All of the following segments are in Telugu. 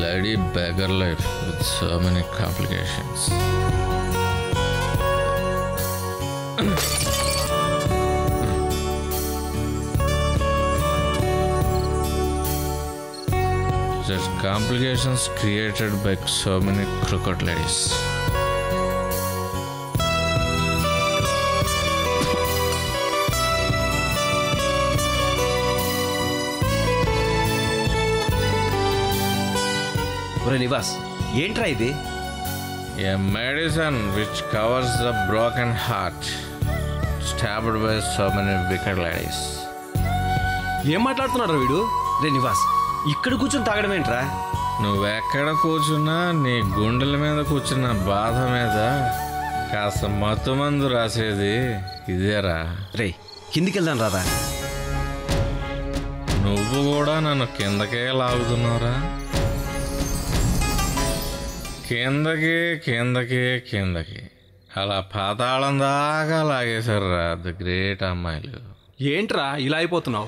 bloody beggar life with so many complications. Just complications created by so many crooked ladies. ఒరే నివాస్ ఏంట్రా ఇది A medicine which covers the broken heart, stabbed by so many wicked ladies. ఏం మాట్లాడుతున్నాడు వీడు రే నివాస్ ఇక్కడ కూర్చొని తాగడం ఏంట్రా నువ్వెక్కడ కూర్చున్నా నీ గుండెల మీద కూర్చున్న బాధ మీద కాస్త మత్తు మందు రాసేది ఇదేరా రే కిందికి వెళ్దాం రాదా నువ్వు కూడా నన్ను కిందకే లాగుతున్నావురా కిందకి కిందకి కిందకి అలా పాతాళం దాకా లాగేశారురా ద గ్రేట్ అమ్మాయిలు ఏంట్రా ఇలా అయిపోతున్నావు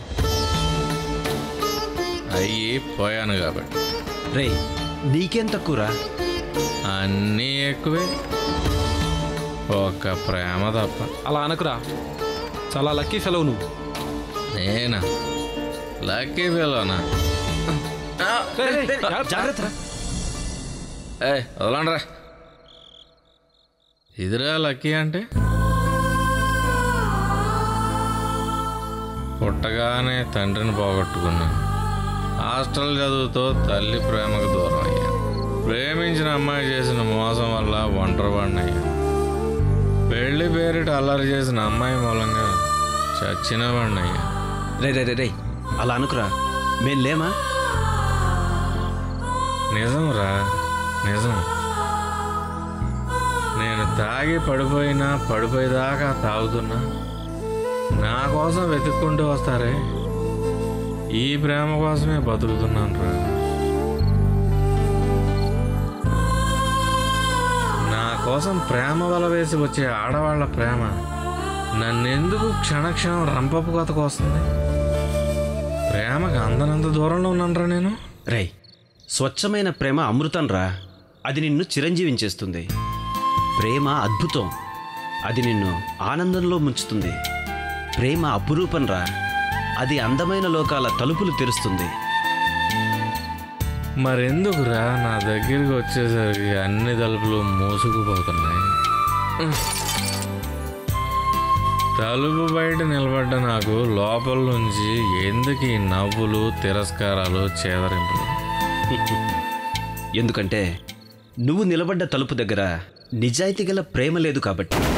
అయ్యి పోయాను కాబట్టి రే నీకేం తక్కువరా అన్నీ ఎక్కువే ఒక్క ప్రేమ తప్ప అలా అనకురా చాలా లక్కీ ఫెలవు నువ్వు నేనా లక్కీ ఫెలోనా రేయ్, రేయ్, రేయ్, జాగ్రత్త రా. ఏ వదలండ్రా ఇదిరా లక్కీ అంటే పుట్టగానే తండ్రిని పోగొట్టుకున్నాను హాస్టల్ చదువుతో తల్లి ప్రేమకు దూరం అయ్యాను ప్రేమించిన అమ్మాయి చేసిన మోసం వల్ల ఒంటరి అయ్యాను పెళ్లి పేరిట అల్లరి చేసిన అమ్మాయి మూలంగా చచ్చిన అయ్యాను రే రే రే రే అలా అనుకురా మేం లేమా నిజం రా నిజం నేను తాగి పడిపోయినా పడిపోయేదాకా తాగుతున్నా నా కోసం వెతుక్కుంటూ వస్తారే ఈ ప్రేమ కోసమే బతుకుతున్నాను రా నా కోసం ప్రేమ వల వేసి వచ్చే ఆడవాళ్ళ ప్రేమ నన్నెందుకు క్షణక్షణం రంపపు కొతకు వస్తుంది ప్రేమకు అందనంత దూరంలో ఉన్నానరా నేను రే స్వచ్ఛమైన ప్రేమ అమృతం రా అది నిన్ను చిరంజీవించేస్తుంది ప్రేమ అద్భుతం అది నిన్ను ఆనందంలో ముంచుతుంది ప్రేమ అపురూపం రా అది అందమైన లోకాల తలుపులు తెరుస్తుంది మరెందుకురా నా దగ్గరికి వచ్చేసరికి అన్ని తలుపులు మూసుకుపోతున్నాయి తలుపు బయట నిలబడ్డ నాకు లోపల నుంచి ఎందుకు ఈ నవ్వులు తిరస్కారాలు చేదరింపులు ఎందుకంటే నువ్వు నిలబడ్డ తలుపు దగ్గర నిజాయితీ గల ప్రేమ లేదు కాబట్టి